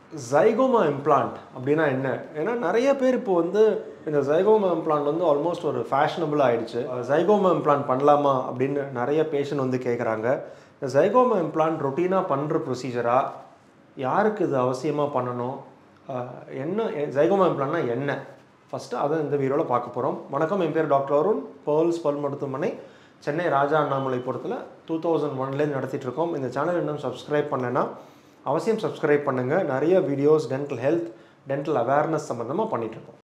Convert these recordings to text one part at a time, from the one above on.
ஜைகோமா implant அப்படின்னா என்ன ஏன்னா நிறைய பேர் இப்போ வந்து இந்த ஜைகோமா இம்ப்ளான்ட் வந்து ஆல்மோஸ்ட் ஒரு ஃபேஷனபிள் ஆயிடுச்சு ஜைகோமா இம்ப்ளான்ட் பண்ணலாமா அப்படின்னு நிறைய பேஷண்ட் வந்து கேட்குறாங்க இந்த ஜைகோமா இம்ப்ளான்ட் ரொட்டீனாக பண்ணுற ப்ரொசீஜரா யாருக்கு இது அவசியமாக பண்ணணும் அஹ், என்ன ஜைகோமா இம்ப்ளான்ட்னா என்ன ஃபஸ்ட்டு அதை இந்த வீடியோவில் பார்க்க போகிறோம் வணக்கம் என் பேர் டாக்டர் அருண் பேர்ல்ஸ் பல் மருத்துவமனை சென்னை ராஜா அண்ணாமலைபுரத்தில் டூ தௌசண்ட் ஒன்லேருந்து நடத்திட்டு இருக்கோம் இந்த சேனல் இன்னும் சப்ஸ்கிரைப் பண்ணலைன்னா அவசியம் சப்ஸ்கிரைப் பண்ணுங்கள் நிறைய videos dental health dental awareness சம்மந்தமாக பண்ணிகிட்ருக்கோம்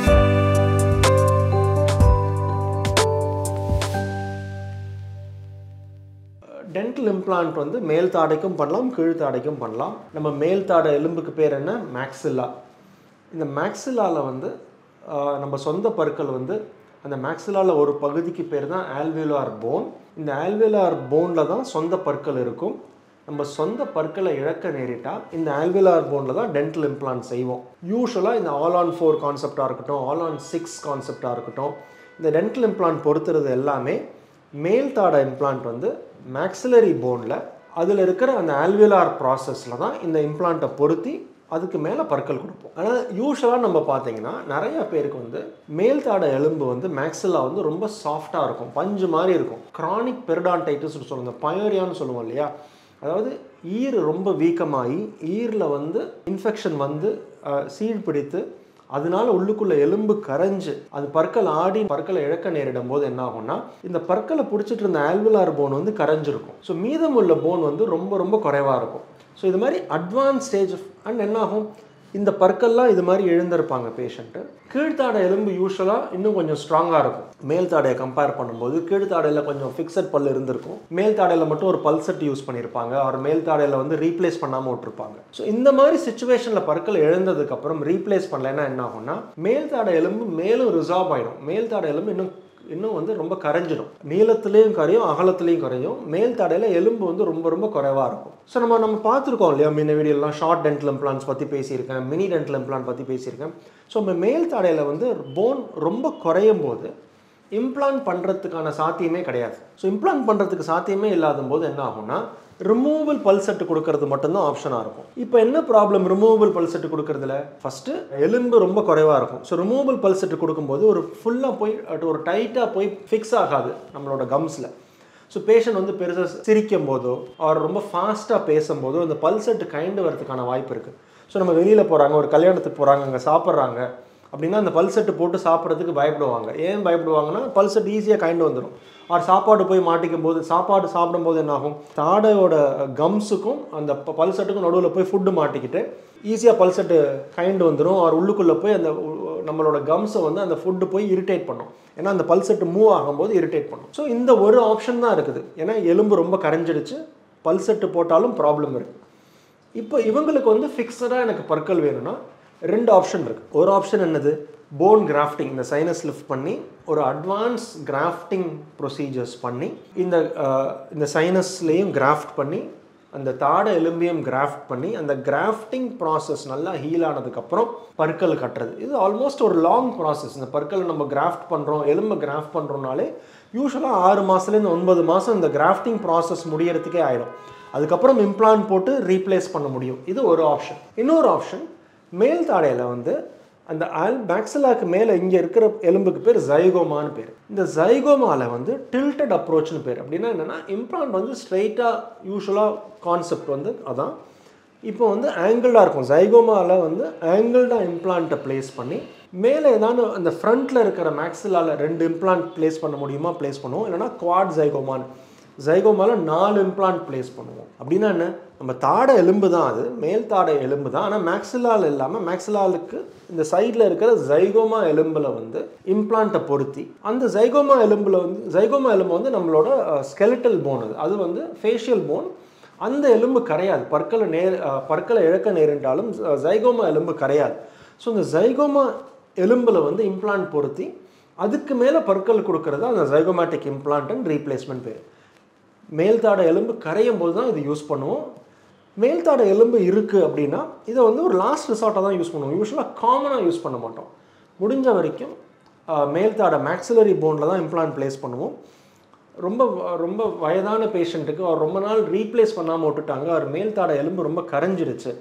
டென்டல் இம்ப்ளான்ட் வந்து மேல் தாடைக்கும் பண்ணலாம் கீழ் தாடைக்கும் பண்ணலாம் நம்ம மேல் தாடை எலும்புக்கு பேர் என்ன மேக்ஸில்லா இந்த மேக்ஸில்லாவில் வந்து ஆஹ், நம்ம சொந்த பற்கள் வந்து அந்த மேக்ஸிலாவில் ஒரு பகுதிக்கு பேர் தான் ஆல்வியுலார் போன் இந்த ஆல்வியுலார் போனில் தான் சொந்த பற்கள் இருக்கும் நம்ம சொந்த பற்களை இழக்க நேரிட்டால் இந்த ஆல்வியுலார் போனில் தான் டென்டல் இம்ப்ளான்ட் செய்வோம் யூஸ்வலாக இந்த ஆல் ஆன் ஃபோர் கான்செப்டாக இருக்கட்டும் ஆல் ஆன் சிக்ஸ் கான்செப்டாக இருக்கட்டும் இந்த டென்டல் இம்ப்ளான்ட் பொறுத்துறது எல்லாமே மேல் தாடை இம்ப்ளான்ட் வந்து மேக்ஸிலரி போனில் அதில் இருக்கிற அந்த ஆல்வியலார் ப்ராசஸில் தான் இந்த இம்ப்ளான்ட்டை பொருத்தி அதுக்கு மேலே பற்கள் கொடுப்போம் ஆனால் யூஸ்வலாக நம்ம பார்த்தீங்கன்னா நிறைய பேருக்கு வந்து மேல் தாடை எலும்பு வந்து மேக்ஸிலா வந்து ரொம்ப சாஃப்டாக இருக்கும் பஞ்சு மாதிரி இருக்கும் கிரானிக் பெர்டான்டைட்டிஸ் சொல்லுவாங்க பயோரியான்னு சொல்லுவோம் இல்லையா அதாவது ஈர் ரொம்ப வீக்கமாகி ஈரில் வந்து இன்ஃபெக்ஷன் வந்து அஹ், சீழ் பிடித்து அதனால உள்ளுக்குள்ள எலும்பு கரைஞ்சு அது பற்கள் ஆடி பற்களை இழக்க நேரிடும் போது என்ன ஆகும்னா இந்த பற்களை பிடிச்சிட்டு இருந்த ஆல்விலார் போன் வந்து கரைஞ்சிருக்கும் ஸோ மீதமுள்ள போன் வந்து ரொம்ப ரொம்ப குறைவாக இருக்கும் ஸோ இது மாதிரி அட்வான்ஸ் ஸ்டேஜ் அண்ட் என்ன ஆகும் இந்த பற்கள்லாம் இது மாதிரி எழுந்திருப்பாங்க பேஷண்ட்டு கீழ்த்தாடை எலும்பு யூஸ்வலாக இன்னும் கொஞ்சம் ஸ்ட்ராங்காக இருக்கும் மேல் தாடையை கம்பேர் பண்ணும்போது கீழ்த்தாடையில் கொஞ்சம் ஃபிக்ஸட் பல் இருந்திருக்கும் மேல் தாடையில் மட்டும் ஒரு பல்செட் யூஸ் பண்ணியிருப்பாங்க அவர் மேல் தாடையில் வந்து ரீப்ளேஸ் பண்ணாமல் விட்டுருப்பாங்க ஸோ இந்த மாதிரி சுச்சுவேஷனில் பற்கள் எழுந்ததுக்கப்புறம் ரீப்ளேஸ் பண்ணலைன்னா என்ன ஆகும்னா மேல் தாடை எலும்பு மேலும் ரிசார்வ் ஆகிடும் மேல் தாடை எலும்பு இன்னும் இன்னும் வந்து ரொம்ப கரைஞ்சிடும் நீளத்துலேயும் குறையும் அகலத்துலேயும் குறையும் மேல் தடையில் எலும்பு வந்து ரொம்ப ரொம்ப குறைவாக இருக்கும் ஸோ நம்ம நம்ம பார்த்துருக்கோம் இல்லையா முன்ன வீடியோலாம் ஷார்ட் டென்டல் இம்ப்ளான்ஸ் பற்றி பேசியிருக்கேன் மினி டென்டல் இம்ப்ளான்ட் பற்றி பேசியிருக்கேன் ஸோ நம்ம மேல் தடையில் வந்து போன் ரொம்ப குறையும் போது இம்ப்ளான்ட் பண்ணுறதுக்கான சாத்தியமே கிடையாது ஸோ இம்ப்ளான்ட் பண்ணுறதுக்கு சாத்தியமே இல்லாத போது என்ன ஆகும்னா ரிமூவல் பல்செட் கொடுக்கறது மட்டும்தான் ஆப்ஷனாக இருக்கும் இப்போ என்ன ப்ராப்ளம் ரிமூவல் பல்செட் கொடுக்கறதுல ஃபஸ்ட்டு எலும்பு ரொம்ப குறைவாக இருக்கும் ஸோ ரிமூவல் பல்செட் கொடுக்கும்போது ஒரு ஃபுல்லாக போய் at ஒரு டைட்டாக போய் ஃபிக்ஸ் ஆகாது நம்மளோட கம்ஸில் ஸோ பேஷண்ட் வந்து பெருசாக சிரிக்கும் போதோ அவர் ரொம்ப ஃபாஸ்ட்டாக பேசும்போதோ அந்த பல்செட் கைண்டு வரதுக்கான வாய்ப்பு இருக்குது ஸோ நம்ம வெளியில் போகிறாங்க ஒரு கல்யாணத்துக்கு போகிறாங்க அங்கே சாப்பிட்றாங்க அப்படின்னா அந்த பல்செட்டு போட்டு சாப்பிட்றதுக்கு பயப்படுவாங்க ஏன் பயப்படுவாங்கன்னா பல்செட் ஈஸியாக கைண்டு வந்துடும் அவர் சாப்பாடு போய் மாட்டிக்கும் போது சாப்பாடு சாப்பிடும்போது என்ன ஆகும் தாடையோட கம்ஸுக்கும் அந்த ப- பல்செட்டுக்கும் நடுவில் போய் ஃபுட்டு மாட்டிக்கிட்டு ஈஸியாக பல்செட்டு கைண்டு வந்துடும் அவர் உள்ளுக்குள்ளே போய் அந்த உ- நம்மளோட கம்ஸை வந்து அந்த ஃபுட்டு போய் இரிட்டேட் பண்ணும் ஏன்னா அந்த பல்செட்டு மூவ் ஆகும்போது இரிட்டேட் பண்ணும் ஸோ இந்த ஒரு ஆப்ஷன் தான் இருக்குது ஏன்னா எலும்பு ரொம்ப கரைஞ்சிடுச்சு பல்செட்டு போட்டாலும் ப்ராப்ளம் இருக்குது இப்போ இவங்களுக்கு வந்து ஃபிக்ஸடாக எனக்கு பற்கள் வேணும்னா ரெண்டு ஆப்ஷன் இருக்குது ஒரு ஆப்ஷன் என்னது போன் கிராஃப்டிங் இந்த சைனஸ் லிஃப்ட் பண்ணி ஒரு அட்வான்ஸ் கிராஃப்டிங் ப்ரொசீஜர்ஸ் பண்ணி இந்த அஹ், இந்த சைனஸ்லேயும் கிராஃப்ட் பண்ணி அந்த தாடை எலும்பையும் கிராஃப்ட் பண்ணி அந்த கிராஃப்டிங் ப்ராசஸ் நல்லா ஹீல் ஆனதுக்கப்புறம் பற்கள் கட்டுறது இது ஆல்மோஸ்ட் ஒரு லாங் ப்ராசஸ் இந்த பற்களை நம்ம கிராஃப்ட் பண்ணுறோம் எலும்பை கிராஃப்ட் பண்ணுறோம்னாலே யூஸ்வலாக ஆறு மாதத்துலேருந்து ஒன்பது மாதம் இந்த கிராஃப்டிங் ப்ராசஸ் முடியறதுக்கே ஆயிடும் அதுக்கப்புறம் இம்ப்ளான்ட் போட்டு ரீப்ளேஸ் பண்ண முடியும் இது ஒரு ஆப்ஷன் இன்னொரு ஆப்ஷன் மேல் தாடையில் வந்து அந்த ஆல் மேக்ஸிலாக்கு மேலே இங்கே இருக்கிற எலும்புக்கு பேர் ஜைகோமான்னு பேர் இந்த ஜைகோமாவில் வந்து டில்டட் அப்ரோச்னு பேர் அப்படின்னா என்னென்னா இம்ப்ளான்ட் வந்து ஸ்ட்ரைட்டாக யூஸ்வலாக கான்செப்ட் வந்து அதான் இப்போ வந்து ஆங்கிள்டாக இருக்கும் ஜைகோமாவில் வந்து ஆங்கிள்டாக இம்ப்ளான்ட்டை ப்ளேஸ் பண்ணி மேலே ஏதாவது அந்த ஃப்ரண்ட்டில் இருக்கிற மேக்ஸிலால ரெண்டு இம்ப்ளான்ட் ப்ளேஸ் பண்ண முடியுமா ப்ளேஸ் பண்ணுவோம் இல்லைனா குவாட் ஜைகோமான் ஜைகோமால நாலு இம்ப்ளான்ட் ப்ளேஸ் பண்ணுவோம் அப்படின்னா என்ன நம்ம தாடை எலும்பு தான் அது மேல் தாடை எலும்பு தான் ஆனால் மேக்ஸிலால் இல்லாமல் மேக்ஸிலாலுக்கு இந்த சைடில் இருக்கிற ஜைகோமா எலும்பில் வந்து இம்ப்ளான்ட்டை பொருத்தி அந்த ஜைகோமா எலும்பில் வந்து ஜைகோமா எலும்பு வந்து நம்மளோட ஸ்கெலிட்டல் போன் அது அது வந்து ஃபேஷியல் போன் அந்த எலும்பு கரையாது பற்களை நேர் அஹ், பற்களை இழக்க நேரிட்டாலும் ஜைகோமா எலும்பு கரையாது ஸோ இந்த ஜைகோமா எலும்பில் வந்து இம்ப்ளான்ட் பொருத்தி அதுக்கு மேலே பற்கள் கொடுக்கறது அந்த ஜைகோமேட்டிக் இம்ப்ளான்ட் அண்ட் ரீப்ளேஸ்மெண்ட் பேர் மேல்தாடை எலும்பு கரையும் போது தான் இது யூஸ் பண்ணுவோம் மேல்தாடை எலும்பு இருக்குது அப்படின்னா இதை வந்து ஒரு லாஸ்ட் ரிசார்ட்டாக தான் யூஸ் பண்ணுவோம் யூஸ்வலாக காமனாக யூஸ் பண்ண மாட்டோம் முடிஞ்ச வரைக்கும் ஆஹ், மேல்தாடை மேக்ஸிலரி போனில் தான் இம்ப்ளான்ட் ப்ளேஸ் பண்ணுவோம் ரொம்ப வ- ரொம்ப வயதான பேஷண்ட்டுக்கு அவர் ரொம்ப நாள் ரீப்ளேஸ் பண்ணாமல் விட்டுட்டாங்க அவர் மேல்தாடை எலும்பு ரொம்ப கரைஞ்சிடுச்சு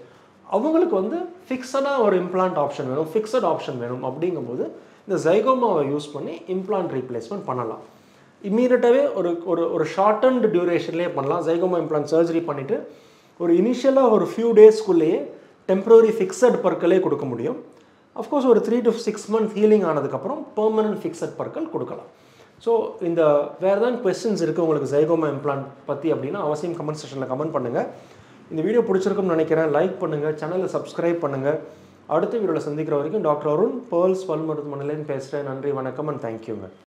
அவங்களுக்கு வந்து ஃபிக்ஸடாக ஒரு இம்ப்ளான்ட் ஆப்ஷன் வேணும் ஃபிக்ஸட் ஆப்ஷன் வேணும் அப்படிங்கும்போது இந்த ஜைகோமாவை யூஸ் பண்ணி இம்ப்ளான்ட் ரீப்ளேஸ்மெண்ட் பண்ணலாம் இம்மீடியட்டாகவே ஒரு ஒரு ஒரு ஷார்ட் அண்ட் டியூரேஷன்லேயே பண்ணலாம் ஜைகோமா இம்ப்ளான்ட் சர்ஜரி பண்ணிவிட்டு ஒரு இனிஷியலாக ஒரு ஃபியூ டேஸ்க்குள்ளேயே டெம்பரரி ஃபிக்ஸட் பற்களே கொடுக்க முடியும் அஃப்கோர்ஸ் ஒரு three to six month healing ஆனதுக்கப்புறம் பெர்மனன்ட் ஃபிக்ஸட் பற்கள் கொடுக்கலாம் ஸோ இந்த வேறு ஏதாவது கொஸ்டின்ஸ் இருக்குது உங்களுக்கு ஜைகோமா இம்ப்ளான்ட் பற்றி அப்படின்னா அவசியம் கமெண்ட் செக்ஷனில் கமெண்ட் பண்ணுங்கள் இந்த வீடியோ பிடிச்சிருக்கும்னு நினைக்கிறேன் லைக் பண்ணுங்கள் சேனலை சப்ஸ்கிரைப் பண்ணுங்கள் அடுத்த வீடியோவில் சந்திக்கிற வரைக்கும் டாக்டர் அருண் பேர்ல்ஸ் பல் மருத்துவமனையிலேருந்து பேசுகிறேன் நன்றி வணக்கம் அண்ட் தேங்க்யூங்க